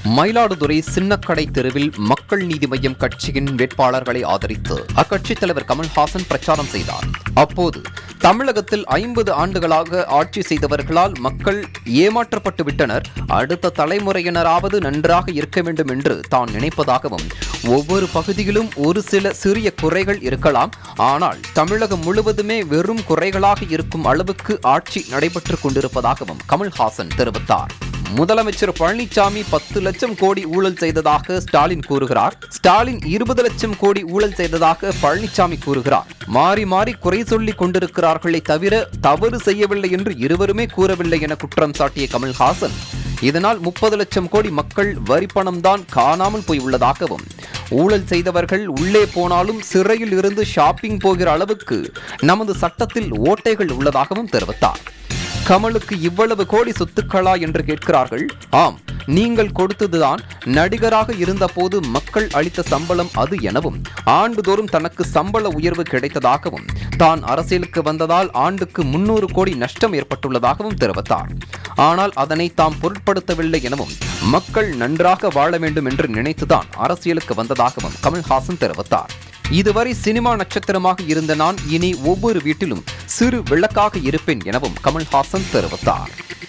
மயிலாடுதுறை சின்னக்கடை தெருவில் மக்கள் நீதி மய்யம் கட்சியின் வேட்பாளர்களை ஆதரித்து அக்கட்சித் தலைவர் கமல்ஹாசன் பிரச்சாரம் செய்தார் அப்போது தமிழகத்தில் ஐம்பது ஆண்டுகளாக ஆட்சி செய்தவர்களால் மக்கள் ஏமாற்றப்பட்டு விட்டனர் அடுத்த தலைமுறையினராவது நன்றாக இருக்க வேண்டும் என்று தான் நினைப்பதாகவும் ஒவ்வொரு பகுதியிலும் ஒரு சில சிறிய குறைகள் இருக்கலாம் ஆனால் தமிழகம் முழுவதுமே வெறும் குறைகளாக இருக்கும் அளவுக்கு ஆட்சி நடைபெற்றுக் கொண்டிருப்பதாகவும் கமல்ஹாசன் தெரிவித்தார் முதலமைச்சர் பழனிசாமி பத்து லட்சம் கோடி ஊழல் செய்ததாக ஸ்டாலின் கூறுகிறார் ஸ்டாலின் இருபது லட்சம் கோடி ஊழல் செய்ததாக பழனிசாமி கூறுகிறார் மாறி மாறி குறை சொல்லிக் கொண்டிருக்கிறார்களே தவிர தவறு செய்யவில்லை என்று இருவருமே கூறவில்லை என குற்றம் சாட்டிய கமல்ஹாசன் இதனால் முப்பது லட்சம் கோடி மக்கள் வரிப்பணம் தான் காணாமல் போய் உள்ளதாகவும் ஊழல் செய்தவர்கள் உள்ளே போனாலும் சிறையில் இருந்து ஷாப்பிங் போகிற அளவுக்கு நமது சட்டத்தில் ஓட்டைகள் உள்ளதாகவும் தெரிவித்தார் கமலுக்கு இவ்வளவு கோடி சொத்துக்களா என்று கேட்கிறார்கள் ஆம் நீங்கள் கொடுத்ததுதான் நடிகராக இருந்தபோது மக்கள் அளித்த சம்பளம் அது எனவும் ஆண்டுதோறும் தனக்கு சம்பள உயர்வு கிடைத்ததாகவும் தான் அரசியலுக்கு வந்ததால் ஆண்டுக்கு முன்னூறு கோடி நஷ்டம் ஏற்பட்டுள்ளதாகவும் தெரிவித்தார் ஆனால் அதனை தாம் பொருட்படுத்தவில்லை எனவும் மக்கள் நன்றாக வாழ வேண்டும் என்று நினைத்துதான் அரசியலுக்கு வந்ததாகவும் கமல்ஹாசன் தெரிவித்தார் இதுவரை சினிமா நட்சத்திரமாக இருந்த நான் இனி ஒவ்வொரு வீட்டிலும் சிறு விளக்காக இருப்பேன் எனவும் கமல்ஹாசன் தெரிவித்தார்